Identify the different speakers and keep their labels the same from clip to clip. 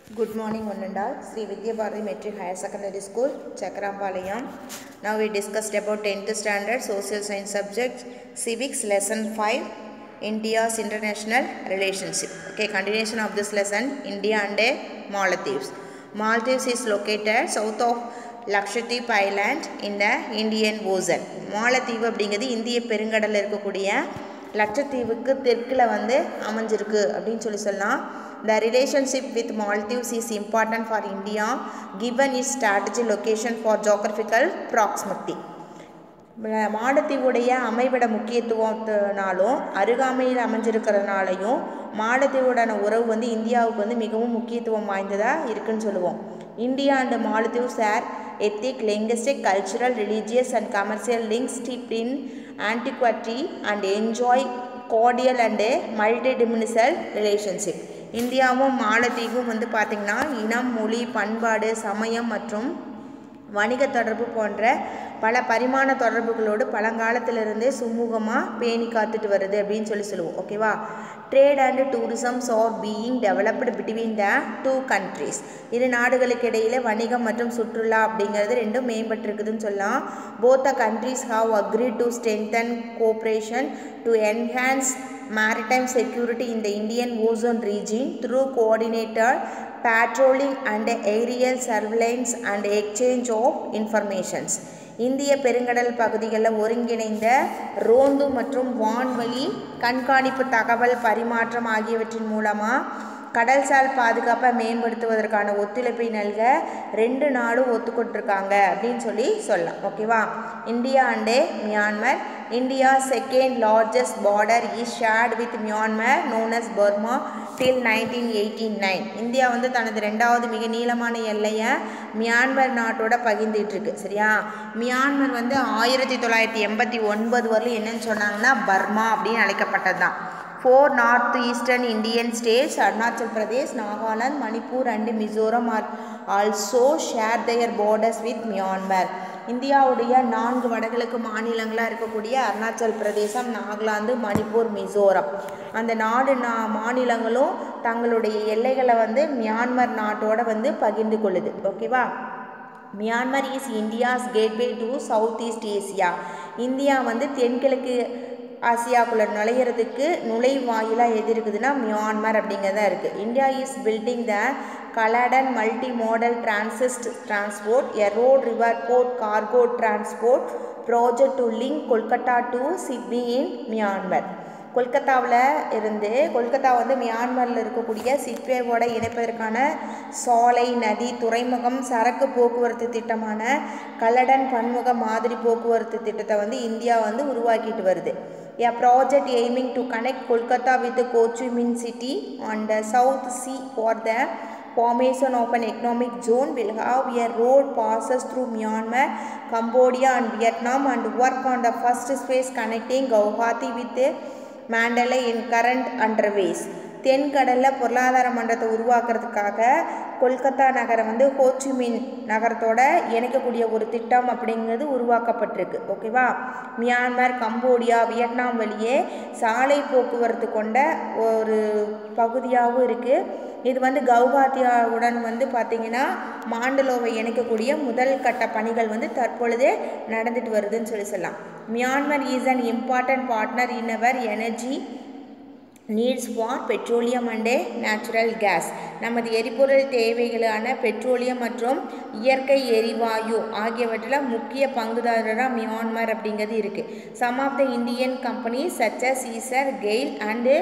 Speaker 1: Good morning, one and all. Sri Vidya Bharati Metric Higher Secondary School, Chakrampalayam. Now we discussed about 10th standard social science subject, civics lesson 5, India's international relationship. Okay, continuation of this lesson, India and uh, Maldives. Maldives is located south of Lakshadweep island இந்த Indian Ocean மாலத்தீவு அப்படிங்கிறது இந்திய பெருங்கடலில் இருக்கக்கூடிய லட்சத்தீவுக்கு தெற்கில் வந்து அமைஞ்சிருக்கு அப்படின்னு சொல்லி சொல்லலாம் the relationship with Maldives is important for India given is strategy location for geographical proximity மாலத்தீவுடைய அமைவிட முக்கியத்துவத்தினாலும் அருகாமையில் அமைஞ்சிருக்கிறதுனாலையும் மாலத்தீவுடான உறவு வந்து இந்தியாவுக்கு வந்து மிகவும் முக்கியத்துவம் வாய்ந்ததாக இருக்குன்னு சொல்லுவோம் India and Maldives are ethic, linguistic, cultural, religious and commercial links steeped in antiquity and enjoy cordial and multidimensional relationship. இந்தியாவும் மாலத்தீவும் வந்து பார்த்திங்கன்னா இனம் மொழி பண்பாடு சமயம் மற்றும் வணிக தொடர்பு போன்ற பல பரிமாண தொடர்புகளோடு பழங்காலத்திலிருந்தே சுமூகமாக பேணி காத்துட்டு வருது அப்படின்னு சொல்லி சொல்லுவோம் ஓகேவா trade and tourisms are being developed between the two countries இரு நாடுகளுக்கு இடையில் வணிகம் மற்றும் சுற்றுலா அப்படிங்கிறது ரெண்டும் மேம்பட்டிருக்குதுன்னு சொல்லலாம் both the countries have agree to strengthen cooperation to enhance maritime security in the Indian ozone region through coordinated patrolling and aerial surveillance and exchange of informations. இந்திய பெருங்கடல் பகுதிகளில் ஒருங்கிணைந்த ரோந்து மற்றும் வான்வழி கண்காணிப்பு தகவல் பரிமாற்றம் ஆகியவற்றின் மூலமாக கடல்சார் பாதுகாப்பை மேம்படுத்துவதற்கான ஒத்துழைப்பை நல்க ரெண்டு நாடும் ஒத்துக்கொண்டிருக்காங்க அப்படின்னு சொல்லி சொல்லலாம் ஓகேவா India and Myanmar India second largest border is shared with Myanmar known as Burma till nineteen eighty nine India வந்து தனது ரெண்டாவது மிக நீளமான எல்லையை மியான்மர் நாட்டோட பகிர்ந்துட்டு இருக்கு சரியா மியான்மர் வந்து ஆயிரத்தி தொள்ளாயிரத்தி எண்பத்தி ஒன்பது வரலும் என்னன்னு சொன்னாங்கன்னா பர்மா அப்படின்னு அழைக்கப்பட்டது தான் four north eastern Indian states Arunachal Pradesh Nagaland Manipur and Mizoram are also share their borders with Myanmar இந்தியாவுடைய நான்கு வடகிழக்கு மாநிலங்களாக இருக்கக்கூடிய அருணாச்சல் பிரதேசம் நாகாலாந்து மணிப்பூர் மிசோரம் அந்த நாடு நா மாநிலங்களும் தங்களுடைய எல்லைகளை வந்து மியான்மர் நாட்டோட வந்து பகிர்ந்து கொள்ளுது ஓகேவா Myanmar is India's gateway to south east Asia India வந்து தென்கிழக்கு ஆசியாக்குள்ளே நுழையிறதுக்கு நுழைவாயிலாக எது இருக்குதுன்னா மியான்மர் அப்படிங்கிறதா இருக்குது India is building the Kaladan multimodal transit transport a road river port cargo transport project to link Kolkata to Sittwe in Myanmar கொல்கத்தாவில் இருந்து கொல்கத்தா வந்து மியான்மரில் இருக்கக்கூடிய சிட்வேவோட இணைப்பதற்கான சாலை நதி துறைமுகம் சரக்கு போக்குவரத்து திட்டமான கல்லடன் பன்முக மாதிரி போக்குவரத்து திட்டத்தை வந்து இந்தியா வந்து உருவாக்கிட்டு வருது a project aiming to connect Kolkata with the Ho Chi Minh City on the South Sea for the formation of an economic zone will have a road passes through Myanmar, Cambodia and Vietnam and work on the first phase connecting Guwahati with Mandalay in current underways. தென்கடலில் பொருளாதார மன்றத்தை உருவாக்குறதுக்காக கொல்கத்தா நகரம் வந்து Ho Chi Minh நகரத்தோட இணைக்கக்கூடிய ஒரு திட்டம் அப்படிங்கிறது உருவாக்கப்பட்டிருக்கு ஓகேவா Myanmar Cambodia Vietnam வழியே சாலை போக்குவரத்து கொண்ட ஒரு பகுதியாகவும் இருக்குது இது வந்து கவுஹாத்தியாவுடன் வந்து பார்த்திங்கன்னா மாண்டலோவை இணைக்கக்கூடிய முதல் கட்ட பணிகள் வந்து தற்பொழுதே நடந்துட்டு வருதுன்னு சொல்லி சொல்லலாம் Myanmar is an important partner in our energy needs for petroleum and natural gas நமது எரிபொருள் தேவைகளான பெட்ரோலியம் மற்றும் இயற்கை எரிவாயு ஆகியவற்றில் முக்கிய பங்குதாரராக மியான்மர் அப்படிங்கிறது இருக்குது some of the Indian company such as Essar GAIL and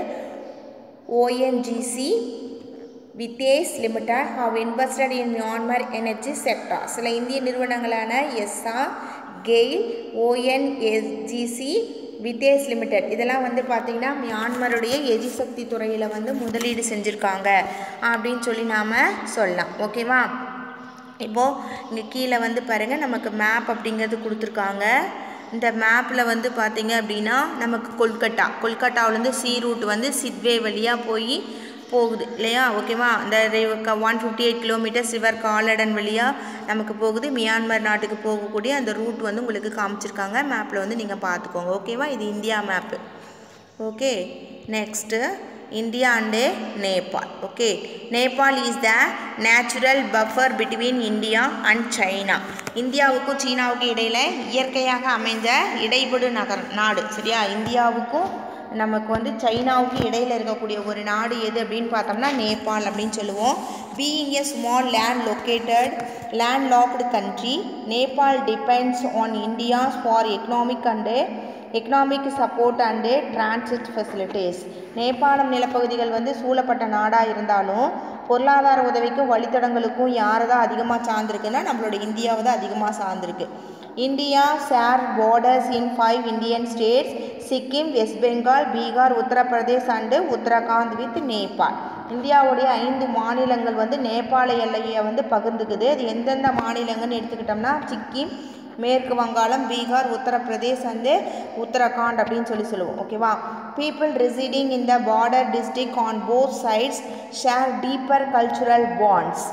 Speaker 1: ONGC Videsh limited have invested in Myanmar energy sector சில இந்திய நிறுவனங்களான எஸ்ஆர் கெயில் ஓஎன்எஸ்ஜிசி வித்தேஸ் லிமிடெட் இதெல்லாம் வந்து பார்த்திங்கன்னா மியான்மருடைய எரிசக்தி துறையில் வந்து முதலீடு செஞ்சுருக்காங்க அப்படின்னு சொல்லி நாம் சொல்லலாம் ஓகேவா இப்போது இங்கே கீழே வந்து பாருங்கள் நமக்கு மேப் அப்படிங்கிறது கொடுத்துருக்காங்க இந்த மேப்பில் வந்து பார்த்திங்க அப்படின்னா நமக்கு கொல்கட்டா கொல்கட்டாவிலேருந்து சி ரூட் வந்து சிட்வே வழியாக போய் போகுது இல்லையா ஓகேவா இந்த one fifty eight kilometres river Kaladan வழியாக நமக்கு போகுது மியான்மர் நாட்டுக்கு போகக்கூடிய அந்த ரூட் வந்து உங்களுக்கு காமிச்சிருக்காங்க மேப்பில் வந்து நீங்கள் பார்த்துக்கோங்க ஓகேவா இது India map okay next India and Nepal okay Nepal is the natural buffer between India and China இந்தியாவுக்கும் சீனாவுக்கும் இடையில் இயற்கையாக அமைந்த இடைபடு நகர் நாடு சரியா இந்தியாவுக்கும் நமக்கு வந்து சைனாவுக்கு இடையில் இருக்கக்கூடிய ஒரு நாடு எது அப்படின்னு பார்த்தோம்னா நேபாள் அப்படின்னு சொல்லுவோம் being a small land located land locked country Nepal depends on India's for economic and economic support and transit facilities நேபாளம் நிலப்பகுதிகள் வந்து சூழப்பட்ட நாடாக இருந்தாலும் பொருளாதார உதவிக்கும் வழித்தடங்களுக்கும் யாரை தான் அதிகமாக சார்ந்திருக்குன்னா நம்மளோட இந்தியாவை தான் அதிகமாக சார்ந்திருக்கு India share borders in five Indian states Sikkim West Bengal Bihar Uttar Pradesh and Uttarakhand with Nepal இந்தியாவுடைய ஐந்து மாநிலங்கள் வந்து நேபாள எல்லையை வந்து பகிர்ந்துக்குது அது எந்தெந்த மாநிலங்கள்னு எடுத்துக்கிட்டோம்னா சிக்கிம் மேற்கு வங்காளம் பீகார் உத்தரப்பிரதேஷ் அண்டு உத்தரகாண்ட் அப்படின்னு சொல்லி சொல்லுவோம் ஓகேவா people residing in the border district on both sides share deeper cultural bonds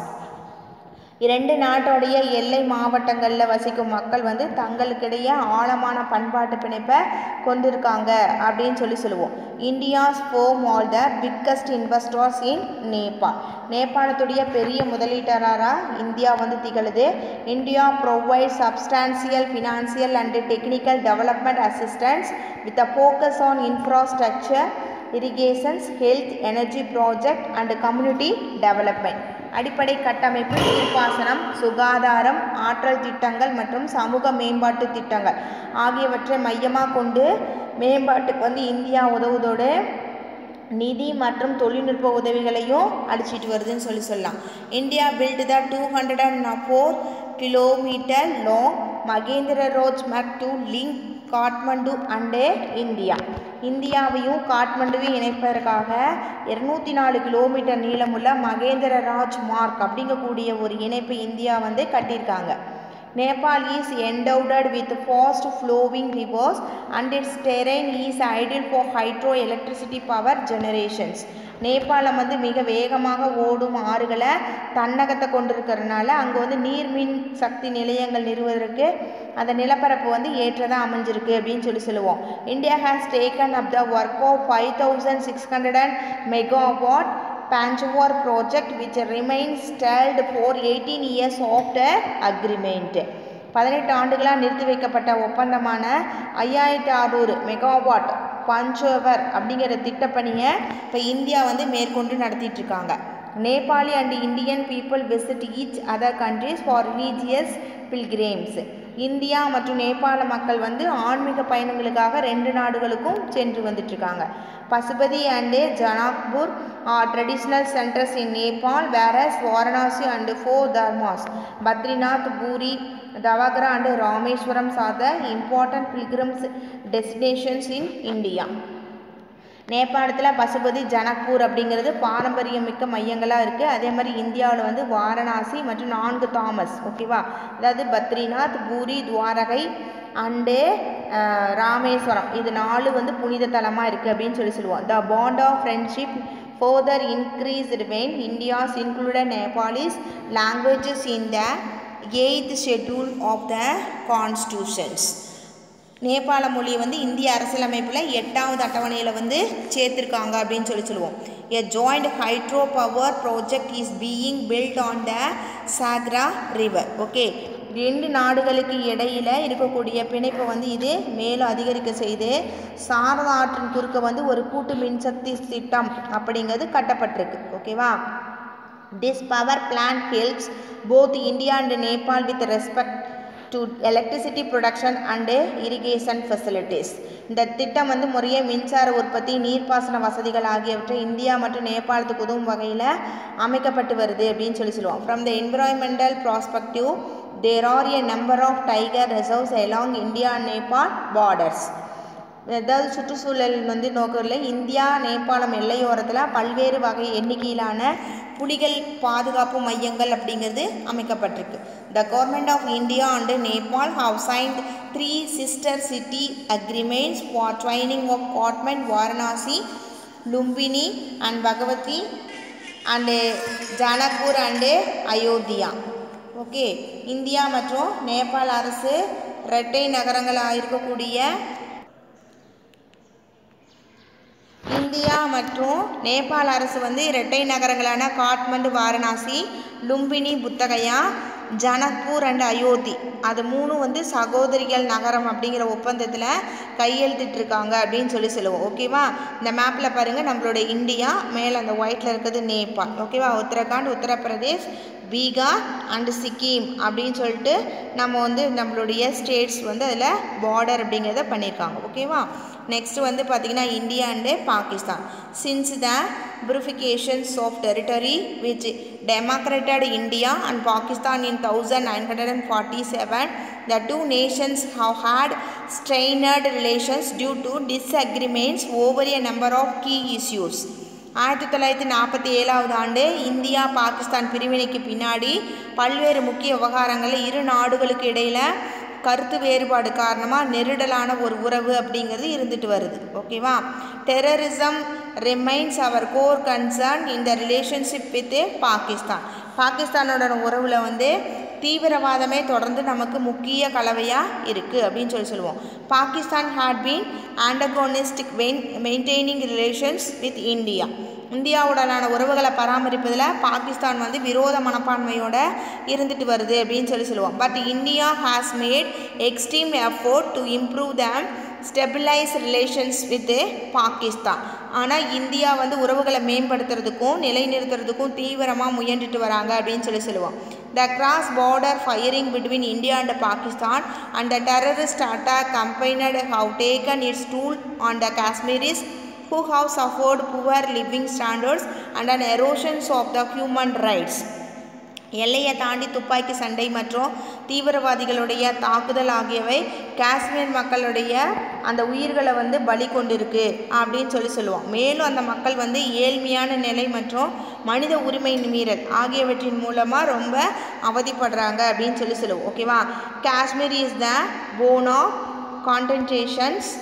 Speaker 1: இரண்டு நாட்டோடைய எல்லை மாவட்டங்களில் வசிக்கும் மக்கள் வந்து தங்களுக்கிடையே ஆழமான பண்பாட்டு பிணைப்பை கொண்டிருக்காங்க அப்படின்னு சொல்லி சொல்லுவோம் India's from all the biggest investors in Nepal நேபாளத்துடைய பெரிய முதலீட்டாளராக இந்தியா வந்து திகழுது India provide substantial financial and technical development assistance with a focus on infrastructure irrigations health energy project and community development அடிப்படை கட்டமைப்பு நீர்ப்பாசனம் சுகாதாரம் ஆற்றல் திட்டங்கள் மற்றும் சமூக மேம்பாட்டு திட்டங்கள் ஆகியவற்றை மையமாக கொண்டு மேம்பாட்டுக்கு வந்து இந்தியா உதவுவதோடு நிதி மற்றும் தொழில்நுட்ப உதவிகளையும் அடிச்சிட்டு வருதுன்னு சொல்லி சொல்லலாம் India build the two hundred and four kilometer long Mahendra road make to link Kathmandu and India இந்தியாவையும் காட்மண்டுவையும் இணைப்பதற்காக இருநூத்தி நாலு கிலோமீட்டர் நீளமுள்ள மகேந்திர ராஜ் மார்க் அப்படிங்கக்கூடிய ஒரு இணைப்பு இந்தியா வந்து கட்டியிருக்காங்க Nepal is endowed with fast flowing rivers and its terrain is ideal for hydro electricity power generations நேபாளம் வந்து மிக வேகமாக ஓடும் ஆறுகளை தன்னகத்தை கொண்டிருக்கிறதுனால அங்கே வந்து நீர்மின் சக்தி நிலையங்கள் நிறுவதற்கு அந்த நிலப்பரப்பு வந்து ஏற்றதாக அமைஞ்சிருக்கு அப்படின்னு சொல்லி சொல்லுவோம் India has taken up the work of five thousand six hundred and megawatt Panchawar project which remains stalled for 18 years after agreement. பதினெட்டு ஆண்டுகளாக நிறுத்தி வைக்கப்பட்ட ஒப்பந்தமான ஐயாயிரத்தி அறநூறு மெகாவாட் பஞ்சோவர் அப்படிங்கிற திட்டப்பணியை இப்போ இந்தியா வந்து மேற்கொண்டு நடத்திட்டு இருக்காங்க Nepali and Indian people visit each other countries for religious pilgrims India மற்றும் நேபாள மக்கள் வந்து ஆன்மீக பயணங்களுக்காக ரெண்டு நாடுகளுக்கும் சென்று வந்துட்டுருக்காங்க Pashupati and Janakpur are traditional centers in Nepal whereas Varanasi and four dhams Badrinath Puri தவகரா and Rameswaram are the important pilgrims destinations in India நேபாளத்தில் பசுபதி ஜனக்பூர் அப்படிங்கிறது பாரம்பரியமிக்க மையங்களாக இருக்குது அதே மாதிரி இந்தியாவில் வந்து வாரணாசி மற்றும் நான்கு தாமஸ் ஓகேவா அதாவது பத்ரிநாத் பூரி துவாரகை அண்டு ராமேஸ்வரம் இது நாலு வந்து புனித தலமாக இருக்குது அப்படின்னு சொல்லி சொல்லுவோம் the bond of friendship further increased when India's included Nepalis languages in the eighth schedule of the constitutions நேபாள மொழியை வந்து இந்திய அரசியலமைப்பில் எட்டாவது அட்டவணையில் வந்து சேர்த்துருக்காங்க அப்படின்னு சொல்லி சொல்லுவோம் a joint hydro power project is being built on the Sakra river okay ரெண்டு நாடுகளுக்கு இடையில் இருக்கக்கூடிய பிணைப்பை வந்து இது மேலும் அதிகரிக்க செய்து சாரதா ஆற்றின் குறுக்க வந்து ஒரு கூட்டு மின்சக்தி திட்டம் அப்படிங்கிறது கட்டப்பட்டிருக்கு ஓகேவா this power plant helps both India and Nepal with respect to electricity production and irrigation facilities இந்த திட்டம் வந்து முறையே மின்சார உற்பத்தி நீர்ப்பாசன வசதிகள் ஆகியவற்றை இந்தியா மற்றும் நேபாளத்துக்கு உதவும் வகையில் அமைக்கப்பட்டு வருது அப்படின்னு சொல்லி சொல்லுவோம் from the environmental prospective there are a number of tiger reserves along India and Nepal borders அதாவது சுற்றுச்சூழல் வந்து நோக்கில் இந்தியா நேபாளம் எல்லையோரத்தில் பல்வேறு வகை எண்ணிக்கையிலான புலிகள் பாதுகாப்பு மையங்கள் அப்படிங்கிறது அமைக்கப்பட்டிருக்கு the government of India and Nepal have signed three sister city agreements for training of Kathmandu Varanasi Lumbini and Bhagavati and Janakpur and Ayodhya okay India மற்றும் நேபாள் அரசு இரட்டை நகரங்களாக இருக்கக்கூடிய இந்த இந்தியா மற்றும் நேபாள அரசு வந்து இரட்டை நகரங்களான காட்மண்டு வாரணாசி லும்பினி புத்தகயா ஜனக்பூர் அண்ட் அயோத்தி அது மூணும் வந்து சகோதரிகள் நகரம் அப்படிங்கிற ஒப்பந்தத்தில் கையெழுத்திட்டிருக்காங்க அப்படின்னு சொல்லி சொல்லுவோம் ஓகேவா இந்த மேப்பில் பாருங்கள் நம்மளோட இந்தியா மேலே அந்த ஒயிட்டில் இருக்கிறது நேபாள் ஓகேவா உத்தரகாண்ட் உத்தரப்பிரதேஷ் பீகார் அண்டு சிக்கிம் அப்படின்னு சொல்லிட்டு நம்ம வந்து நம்மளுடைய ஸ்டேட்ஸ் வந்து அதில் பார்டர் அப்படிங்கிறத பண்ணியிருக்காங்க ஓகேவா நெக்ஸ்ட் வந்து பார்த்திங்கன்னா India and Pakistan since the purifications of territory which democrated India and Pakistan in 1947 the two nations have had strained relations due to disagreements over a number of key issues ஆயிரத்தி தொள்ளாயிரத்தி நாற்பத்தி ஏழாவது ஆண்டு இந்தியா பாகிஸ்தான் பிரிவினைக்கு பின்னாடி பல்வேறு முக்கிய விவகாரங்களில் இரு நாடுகளுக்கு இடையில் கருத்து வேறுபாடு காரணமாக நெருடலான ஒரு உறவு அப்படிங்கிறது இருந்துட்டு வருது ஓகேவா terrorism remains our core concern இந்த ரிலேஷன்ஷிப் வித் பாகிஸ்தான் பாகிஸ்தானோட உறவில் வந்து தீவிரவாதமே தொடர்ந்து நமக்கு முக்கிய கலவையாக இருக்குது அப்படின்னு சொல்லி சொல்லுவோம் Pakistan had been antagonistic when maintaining relations with India இந்தியாவுடனான உறவுகளை பராமரிப்பதில் பாகிஸ்தான் வந்து விரோத மனப்பான்மையோட இருந்துட்டு வருது அப்படின்னு சொல்லி சொல்லுவோம் but India has made extreme effort to improve them stabilize relations with Pakistan ஆனால் இந்தியா வந்து உறவுகளை மேம்படுத்துறதுக்கும் நிலைநிறுத்துறதுக்கும் தீவிரமாக முயன்றுட்டு வராங்க அப்படின்னு சொல்லி சொல்லுவோம் the cross border firing between India and Pakistan and the terrorist attack combined have taken its toll on the Kashmiris who have suffered poor living standards and an erosions of the human rights எல்லையை தாண்டி துப்பாக்கி சண்டை மற்றும் தீவிரவாதிகளுடைய தாக்குதல் ஆகியவை காஷ்மீர் மக்களுடைய அந்த உயிர்களை வந்து பலி கொண்டிருக்கு அப்படின்னு சொல்லி சொல்லுவோம் மேலும் அந்த மக்கள் வந்து ஏழ்மையான நிலை மற்றும் மனித உரிமை மீறல் ஆகியவற்றின் மூலமாக ரொம்ப அவதிப்படுறாங்க அப்படின்னு சொல்லி சொல்லுவோம் ஓகேவா Kashmir is the bone of contentions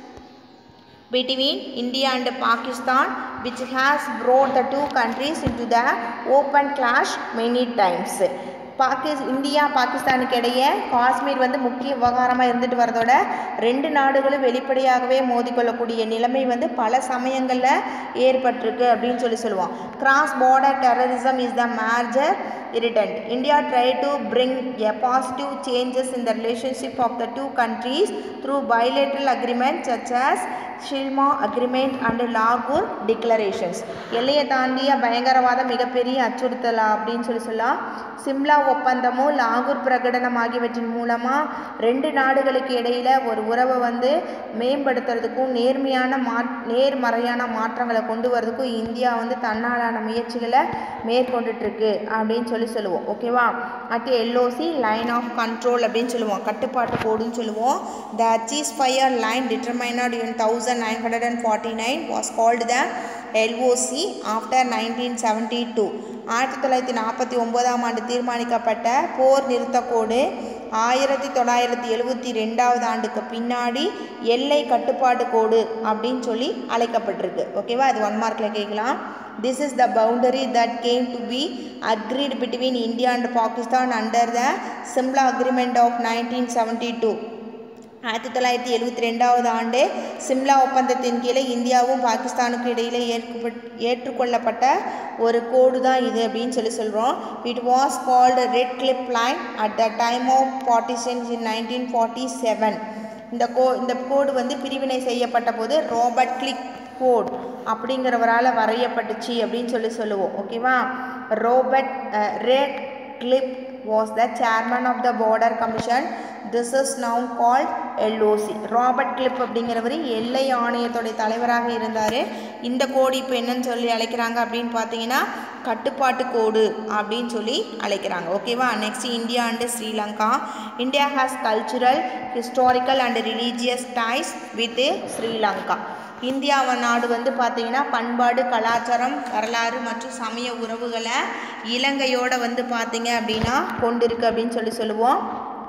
Speaker 1: between India and Pakistan which has brought the two countries into the open clash many times. பாகிஸ் இந்தியா பாகிஸ்தானுக்கு இடையே காஷ்மீர் வந்து முக்கிய விவகாரமாக இருந்துட்டு வரதோட ரெண்டு நாடுகளும் வெளிப்படையாகவே மோதிக்கொள்ளக்கூடிய நிலைமை வந்து பல சமயங்களில் ஏற்பட்டிருக்கு அப்படின்னு சொல்லி சொல்லுவோம் cross border terrorism is the major irritant. India tried to bring a positive changes in the relationship of the two countries through bilateral agreements such as ஷில்மா agreement and லாகூர் டிக்ளரேஷன்ஸ் எல்லையை தாண்டிய பயங்கரவாதம் மிகப்பெரிய அச்சுறுத்தலா அப்படின்னு சொல்லி சொல்லலாம் சிம்லா ஒப்பந்தமும் லாகூர் பிரகடனம் ஆகியவற்றின் மூலமாக ரெண்டு நாடுகளுக்கு இடையில் ஒரு உறவை வந்து மேம்படுத்துறதுக்கும் நேர்மையான மா நேர்மறையான மாற்றங்களை கொண்டு வரதுக்கும் இந்தியா வந்து தன்னாலான முயற்சிகளை மேற்கொண்டுட்ருக்கு அப்படின்னு சொல்லி சொல்லுவோம் ஓகேவா அடுத்து எல்ஓசி லைன் ஆஃப் கண்ட்ரோல் அப்படின்னு சொல்லுவோம் கட்டுப்பாட்டு கோடுன்னு சொல்லுவோம் the cease fire line determined in thousand nine hundred and forty nine was called the LOC after nineteen seventy two ஆயிரத்தி தொள்ளாயிரத்தி நாற்பத்தி ஒம்போதாம் ஆண்டு தீர்மானிக்கப்பட்ட போர் நிறுத்தக்கோடு ஆயிரத்தி தொள்ளாயிரத்தி எழுபத்தி ரெண்டாவது ஆண்டுக்கு பின்னாடி எல்லை கட்டுப்பாடு கோடு அப்படின்னு சொல்லி அழைக்கப்பட்டிருக்கு ஓகேவா அது ஒன் மார்க்கில் கேட்கலாம் this is the boundary that came to be agreed between India and Pakistan under the Simla agreement of nineteen seventy two ஆயிரத்தி தொள்ளாயிரத்தி எழுபத்தி ரெண்டாவது ஆண்டு சிம்லா ஒப்பந்தத்தின் கீழே இந்தியாவும் பாகிஸ்தானுக்கும் இடையில் ஏற்கப்பட் ஏற்றுக்கொள்ளப்பட்ட ஒரு கோடு தான் இது அப்படின்னு சொல்லி சொல்கிறோம் it was called Radcliffe line at the time of partitions in nineteen forty seven இந்த கோ இந்த கோடு வந்து பிரிவினை செய்யப்பட்ட போது ரோபர்ட் கிளிக் கோட் அப்படிங்கிறவரால் வரையப்பட்டுச்சு அப்படின்னு சொல்லி சொல்லுவோம் ஓகேவா Robert Radcliffe was the chairman of the border commission this is now called LOC Robert Cliffe அப்படிங்கிறவர் எல்லை ஆணையத்துடைய தலைவராக இருந்தார் இந்த கோடு இப்போ என்னன்னு சொல்லி அழைக்கிறாங்க அப்படின்னு பார்த்தீங்கன்னா கட்டுப்பாட்டு கோடு அப்படின்னு சொல்லி அழைக்கிறாங்க ஓகேவா next India and Sri Lanka India has cultural historical and religious ties with Sri Lanka India நாடு வந்து பார்த்திங்கன்னா பண்பாடு கலாச்சாரம் வரலாறு மற்றும் சமய உறவுகளை இலங்கையோட வந்து பார்த்திங்க அப்படின்னா கொண்டிருக்கு அப்படின்னு சொல்லி சொல்லுவோம்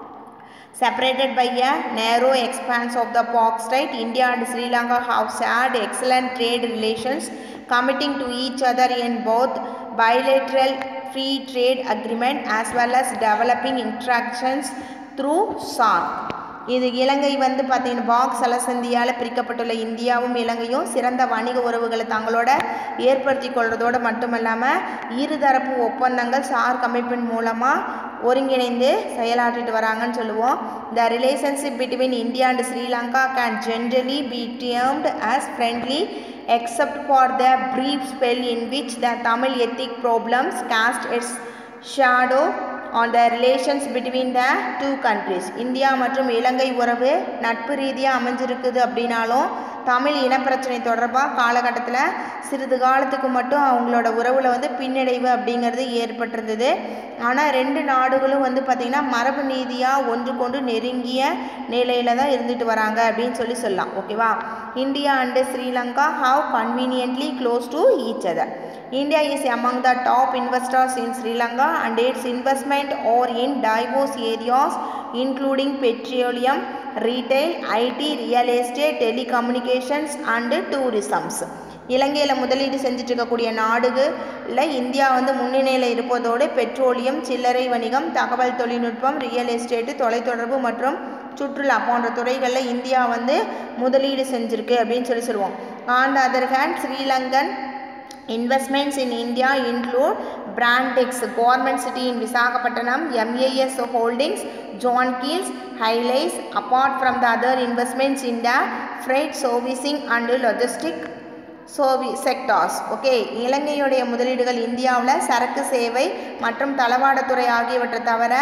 Speaker 1: separated by a narrow expanse of the Pak Strait, India and Sri Lanka have shared excellent trade relations, committing to each other in both bilateral free trade agreement as well as developing interactions through SAARC. இது இலங்கை வந்து பார்த்தீங்கன்னா பாக் சலசந்தியால் பிரிக்கப்பட்டுள்ள இந்தியாவும் இலங்கையும் சிறந்த வணிக உறவுகளை தங்களோட ஏற்படுத்தி கொள்வதோடு மட்டுமல்லாமல் இருதரப்பு ஒப்பந்தங்கள் சார் கமிட்மெண்ட் மூலமாக ஒருங்கிணைந்து செயலாற்றிட்டு வராங்கன்னு சொல்லுவோம் the relationship between India and Sri Lanka can generally be termed as friendly except for the brief spell in which the Tamil ethnic problems cast its shadow on the relations between the two countries India மற்றும் இலங்கை உறவு நட்பு ரீதியாக அமைஞ்சிருக்குது அப்படின்னாலும் தமிழ் இனப்பிரச்சனை தொடர்பாக காலகட்டத்தில் சிறிது காலத்துக்கு மட்டும் அவங்களோட உறவில் வந்து பின்னடைவு அப்படிங்கிறது ஏற்பட்டிருந்தது ஆனால் ரெண்டு நாடுகளும் வந்து பார்த்திங்கன்னா மரபு நீதியாக ஒன்றுக்கொன்று நெருங்கிய நிலையில் தான் இருந்துட்டு வராங்க அப்படின்னு சொல்லி சொல்லலாம் ஓகேவா India and Sri Lanka have conveniently close to each other India is among the top investors in Sri Lanka and its investment are in diverse areas including petroleum, retail, IT, real estate, telecommunications and tourisms. இலங்கையில் முதலீடு செஞ்சுட்டு இருக்கக்கூடிய நாடுகளில் India வந்து முன்னணியில் இருப்பதோடு petroleum சில்லறை வணிகம் தகவல் தொழில்நுட்பம் ரியல் எஸ்டேட்டு தொலைத்தொடர்பு மற்றும் சுற்றுலா போன்ற துறைகளில் இந்தியா வந்து முதலீடு செஞ்சுருக்கு அப்படின்னு சொல்லி சொல்லுவோம் on the other hand Sri Lankan Investments in India include Brandex, Government City in Visakhapatnam, MAS Holdings, John Keels, Highlights, apart from the other investments in the freight servicing and logistic சோவி செக்டார்ஸ் ஓகே இலங்கையுடைய முதலீடுகள் இந்தியாவில் சரக்கு சேவை மற்றும் தளவாடத்துறை ஆகியவற்றை தவிர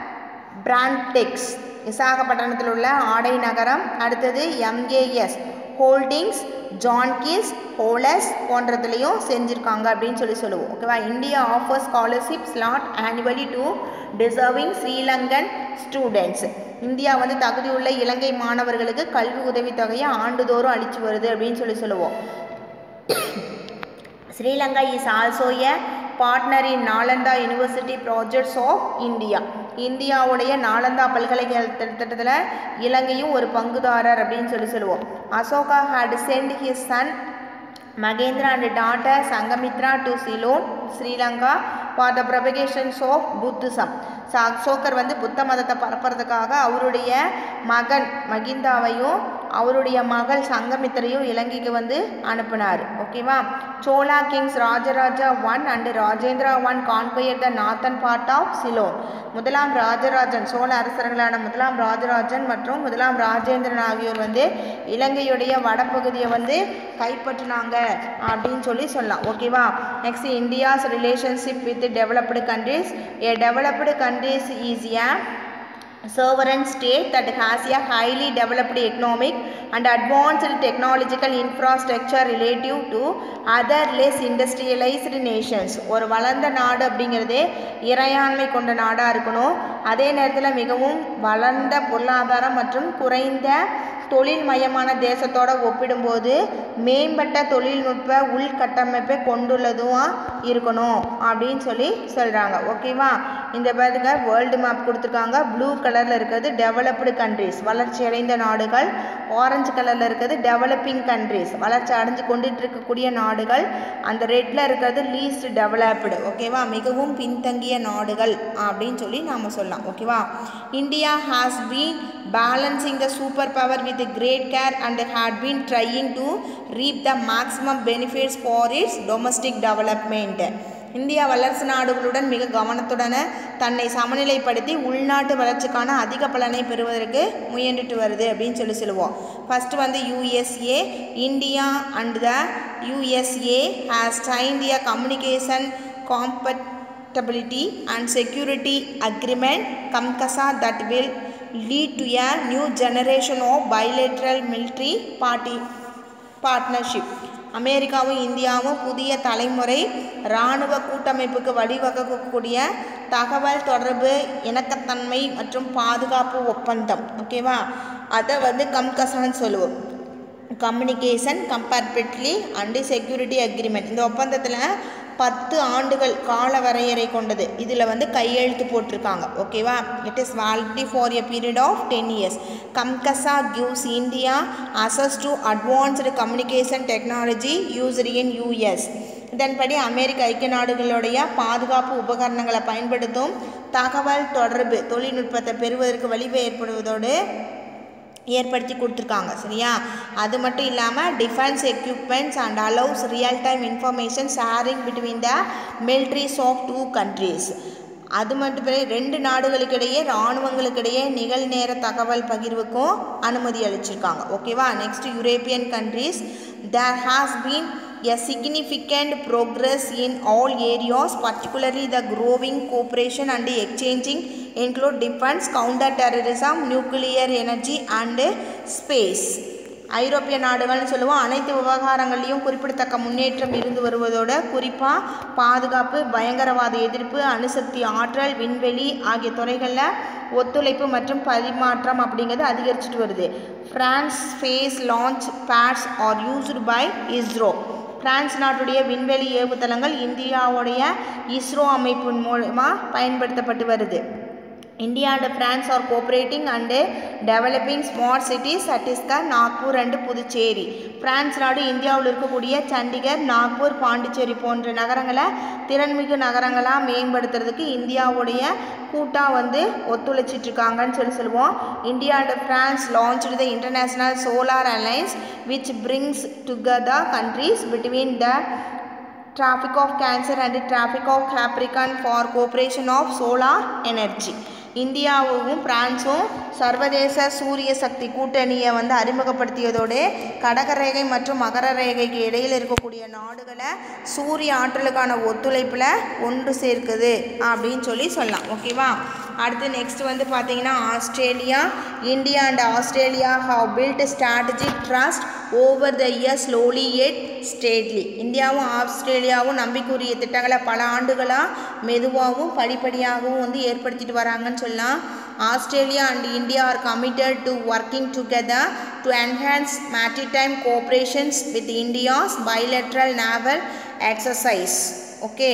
Speaker 1: பிராண்டெக்ஸ் விசாகப்பட்டினத்தில் உள்ள ஆடை நகரம் அடுத்தது எம்ஏஎஸ் ஹோல்டிங்ஸ் ஜான்கீஸ் ஹோலஸ் போன்றதுலேயும் செஞ்சுருக்காங்க அப்படின்னு சொல்லி சொல்லுவோம் ஓகேவா India offer scholarship slot annually to deserving Sri Lankan students India வந்து தகுதியுள்ள இலங்கை மாணவர்களுக்கு கல்வி உதவித்தொகையை ஆண்டுதோறும் அளித்து வருது அப்படின்னு சொல்லி சொல்லுவோம் Sri Lanka is also a partner in Nalanda university projects of India இந்தியாவுடைய நாலந்தா பல்கலைக்கழக திட்டத்தில் இலங்கையும் ஒரு பங்குதாரர் அப்படின்னு சொல்லி சொல்லுவோம் Ashoka had sent his son Mahendra and daughter Sanghamitra to Ceylon Sri Lanka for the propagations of Buddhism so அசோகர் வந்து புத்த மதத்தை பரப்புறதுக்காக அவருடைய மகன் மகிந்தாவையும் அவருடைய மகள் சங்கமித்திரையும் இலங்கைக்கு வந்து அனுப்பினார் ஓகேவா Chola kings Rajaraja one and Rajendra one conquer the northern part of Ceylon முதலாம் ராஜராஜன் சோழ அரசர்களான முதலாம் ராஜராஜன் மற்றும் முதலாம் ராஜேந்திரன் ஆகியோர் வந்து இலங்கையுடைய வடபகுதியை வந்து கைப்பற்றினாங்க அப்படின்னு சொல்லி சொல்லலாம் ஓகேவா next India's relationship with developed countries a developed countries is a sovereign state that has a highly developed economic and advanced technological infrastructure relative to other less industrialized nations ஒரு வளர்ந்த நாடு அப்படிங்கிறது இறையாண்மை கொண்ட நாடாக இருக்கணும் அதே நேரத்தில் மிகவும் வளர்ந்த பொருளாதாரம் மற்றும் குறைந்த தொழில்மயமான தேசத்தோட ஒப்பிடும்போது மேம்பட்ட தொழில்நுட்ப உள்கட்டமைப்பை கொண்டுள்ளதும் இருக்கணும் அப்படின்னு சொல்லி சொல்கிறாங்க ஓகேவா இந்த பாருங்க வேர்ல்டு மேப் கொடுத்துருக்காங்க ப்ளூ கலரில் இருக்கிறது டெவலப்டு கண்ட்ரிஸ் வளர்ச்சி அடைந்த நாடுகள் ஆரஞ்சு கலரில் இருக்கிறது டெவலப்பிங் கண்ட்ரிஸ் வளர்ச்சி அடைஞ்சு கொண்டுட்டு இருக்கக்கூடிய நாடுகள் அந்த ரெட்டில் இருக்கிறது லீஸ்ட் டெவலப்டு ஓகேவா மிகவும் பின்தங்கிய நாடுகள் அப்படின்னு சொல்லி நாம் சொல்லலாம் ஓகேவா India has been balancing the super power with great care and had been trying to reap the maximum benefits for its domestic development India வல்லரசு நாடுகளுடன் மிக கவனத்துடன் தன்னை சமநிலைப்படுத்தி உள்நாட்டு வளர்ச்சிக்கான அதிக பலனை பெறுவதற்கு முயன்றுட்டு வருது அப்படின்னு சொல்லி சொல்லுவோம் ஃபஸ்ட்டு வந்து USA India and the USA has signed a communication compatibility and security agreement COMCASA that will lead to a new generation of bilateral military party partnership அமெரிக்காவும் இந்தியாவும் புதிய தலைமுறை இராணுவ கூட்டமைப்புக்கு வழிவகுக்கக்கூடிய தகவல் தொடர்பு இணக்கத்தன்மை மற்றும் பாதுகாப்பு ஒப்பந்தம் ஓகேவா அதை வந்து கம்கசான்னு சொல்லுவோம் communication compatibility and security agreement இந்த ஒப்பந்தத்தில் பத்து ஆண்டுகள் கால வரையறை கொண்டது இதில் வந்து கையெழுத்து போட்டிருக்காங்க ஓகேவா it is validity for a period of ten years COMCASA gives India access to advanced communication technology user in US இதன்படி அமெரிக்க ஐக்கிய நாடுகளுடைய பாதுகாப்பு உபகரணங்களை பயன்படுத்தும் தகவல் தொடர்பு தொழில்நுட்பத்தை பெறுவதற்கு வழிவு ஏற்படுவதோடு ஏற்படுத்தி கொடுத்துருக்காங்க சரியா அது மட்டும் இல்லாமல் defence equipments and allows real time information sharing between the militaries of two countries அது மட்டும் பிறகு ரெண்டு நாடுகளுக்கிடையே இராணுவங்களுக்கிடையே நிகழ்நேர தகவல் பகிர்வுக்கும் அனுமதி அளிச்சிருக்காங்க ஓகேவா next European countries there has been a significant progress in all areas particularly the growing cooperation and exchanging include defense counter-terrorism nuclear energy and space ஐரோப்பிய நாடுகள்னு சொல்லுவோம் அனைத்து விவகாரங்கள்லையும் குறிப்பிடத்தக்க முன்னேற்றம் இருந்து வருவதோட குறிப்பாக பாதுகாப்பு பயங்கரவாத எதிர்ப்பு அணுசக்தி ஆற்றல் விண்வெளி ஆகிய துறைகளில் ஒத்துழைப்பு மற்றும் பரிமாற்றம் அப்படிங்கிறது அதிகரிச்சுட்டு வருது France space launch pads are used by ISRO France நாட்டுடைய விண்வெளி ஏவுதளங்கள் இந்தியாவுடைய இஸ்ரோ அமைப்பின் மூலமாக பயன்படுத்தப்பட்டு வருது India and France are cooperating and developing smart cities Chhattisgarh Nagpur and Puducherry France நாடு இந்தியாவில் இருக்கக்கூடிய சண்டிகர் நாக்பூர் பாண்டிச்சேரி போன்ற நகரங்களை திறன்மிகு நகரங்களாக மேம்படுத்துறதுக்கு இந்தியாவுடைய கூட்டாக வந்து ஒத்துழைச்சிட்டு இருக்காங்கன்னு சொல்லி சொல்லுவோம் India and France launch the international solar alliance which brings together countries between the traffic of cancer and traffic of capricorn for cooperation of solar energy இந்தியாவும் பிரான்ஸும் சர்வதேச சூரிய சக்தி கூட்டணியை வந்து அறிமுகப்படுத்தியதோடு கடகரேகை மற்றும் மகர ரேகைக்கு இடையில் இருக்கக்கூடிய நாடுகளை சூரிய ஆற்றலுக்கான ஒத்துழைப்பில் ஒன்று சேர்க்குது அப்படின்னு சொல்லி சொல்லலாம் ஓகேவா அடுத்து நெக்ஸ்ட் வந்து பார்த்தீங்கன்னா Australia India and Australia have built strategic trust over the year slowly and steadily இந்தியாவும் ஆஸ்திரேலியாவும் நம்பிக்கையுரிய திட்டங்களை பல ஆண்டுகளாக மெதுவாகவும் படிப்படியாகவும் வந்து ஏற்படுத்திட்டு வராங்கன்னு சொல்லலாம் Australia and India are committed to working together to enhance maritime cooperations with India's bilateral naval exercise okay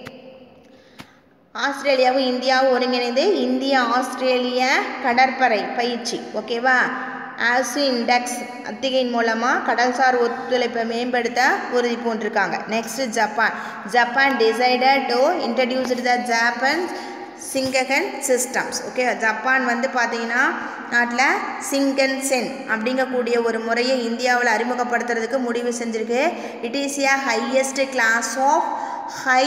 Speaker 1: ஆஸ்திரேலியாவும் இந்தியாவும் ஒருங்கிணைந்து இந்திய ஆஸ்திரேலிய கடற்படை பயிற்சி ஓகேவா ஆசு இண்டெக்ஸ் அத்திகையின் மூலமாக கடல்சார் ஒத்துழைப்பை மேம்படுத்த உறுதி பூண்டிருக்காங்க next Japan Japan decided to introduce the Japan Shinkansen systems okay Japan வந்து பார்த்தீங்கன்னா நாட்டில் சிங்கன் சென் அப்படிங்கக்கூடிய ஒரு முறையை இந்தியாவில் அறிமுகப்படுத்துறதுக்கு முடிவு செஞ்சுருக்கு it is a highest class of high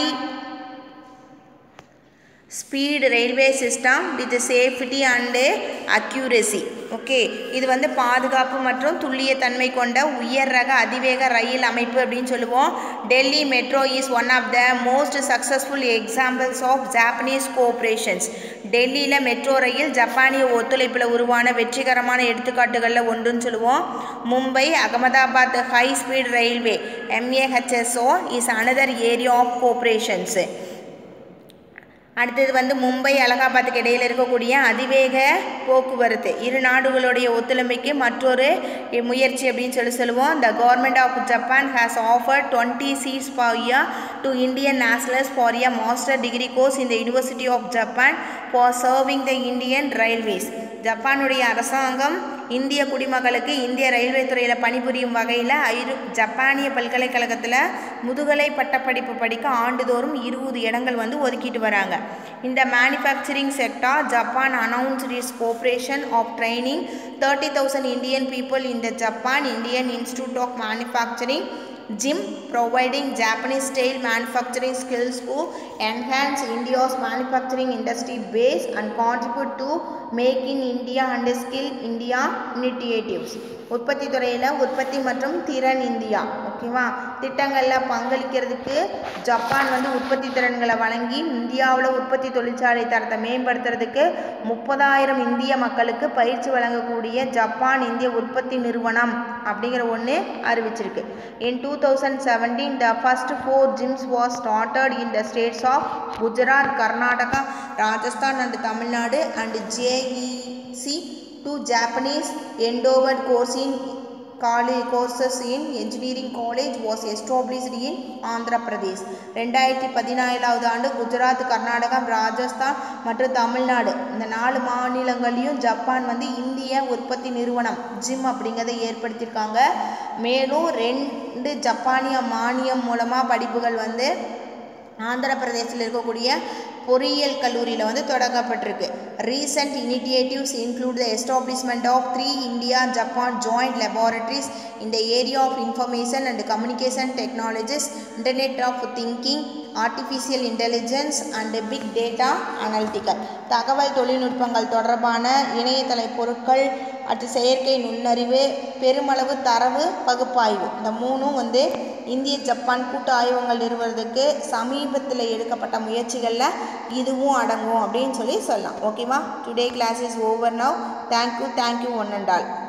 Speaker 1: speed railway system with safety and accuracy okay இது வந்து பாதுகாப்பு மற்றும் துல்லியத்தன்மை கொண்ட உயர் ரக அதிவேக ரயில் அமைப்பு அப்படின்னு சொல்லுவோம் Delhi metro is one of the most successful examples of Japanese cooperations டெல்லியில் மெட்ரோ ரயில் ஜப்பானிய ஒத்துழைப்பில் உருவான வெற்றிகரமான எடுத்துக்காட்டுகளில் ஒன்றுன்னு சொல்லுவோம் Mumbai Ahmedabad high speed railway MAHSR is another area of cooperations அடுத்தது வந்து மும்பை அலகாபாத்துக்கு இடையில் இருக்கக்கூடிய அதிவேக போக்குவரத்து இரு நாடுகளுடைய ஒத்துழைமைக்கு மற்றொரு முயற்சி அப்படின்னு சொல்லி சொல்லுவோம் the government of Japan has offer twenty seats for year to Indian nationals for year master degree course இந்த university of Japan for serving the Indian railways ஜப்பானுடைய அரசாங்கம் இந்திய குடிமக்களுக்கு இந்திய ரயில்வே துறையில் பணிபுரியும் வகையில் ஐரு ஜப்பானிய பல்கலைக்கழகத்தில் முதுகலை பட்டப்படிப்பு படிக்க ஆண்டுதோறும் இருபது இடங்கள் வந்து ஒதுக்கிட்டு வராங்க இந்த manufacturing sector Japan announced is cooperation of training thirty thousand Indian people in the Japan Indian institute of manufacturing JIM providing Japanese style manufacturing skills to enhance India's manufacturing industry base and contribute to make in India and skill India initiatives உற்பத்தி துறையில் உற்பத்தி மற்றும் திறன் India ஓகேவா திட்டங்களில் பங்களிக்கிறதுக்கு Japan வந்து உற்பத்தி திறன்களை வழங்கி இந்தியாவில் உற்பத்தி தொழிற்சாலை தரத்தை மேம்படுத்துறதுக்கு முப்பதாயிரம் இந்திய மக்களுக்கு பயிற்சி வழங்கக்கூடிய ஜப்பான் இந்திய உற்பத்தி நிறுவனம் அப்படிங்கிற ஒன்று அறிவிச்சிருக்கு in two thousand seventeen the first four JIMs was started in the states of Gujarat Karnataka Rajasthan and Tamil Nadu and JEC two Japanese endowed course in college courses in engineering college was established in Andhra Pradesh ரெண்டாயிரத்தி பதினாலாவது ஆண்டு குஜராத் கர்நாடகம் ராஜஸ்தான் மற்றும் தமிழ்நாடு இந்த நாலு மாநிலங்களையும் ஜப்பான் வந்து இந்திய உற்பத்தி நிறுவனம் ஜிம் அப்படிங்கிறத ஏற்படுத்தியிருக்காங்க மேலும் ரெண்டு ஜப்பானிய மானியம் மூலமாக படிப்புகள் வந்து ஆந்திர பிரதேசத்தில் இருக்கக்கூடிய பொறியியல் கல்லூரியில் வந்து தொடங்கப்பட்டிருக்கு recent initiatives include the establishment of three India Japan joint laboratories in the area of information and communication technologies, internet of thinking, artificial intelligence and big data analytical தகவல் தொழில்நுட்பங்கள் தொடர்பான இணையதள பொருட்கள் அடுத்து செயற்கை நுண்ணறிவு பெருமளவு தரவு பகுப்பாய்வு இந்த மூணும் வந்து இந்திய ஜப்பான் கூட்டு ஆய்வகங்கள் நிறுவனத்துக்கு சமீபத்தில் எடுக்கப்பட்ட முயற்சிகளில் இதுவும் அடங்கும் அப்படின்னு சொல்லி சொல்லலாம் ஓகேவா today class is over now thank you thank you one and all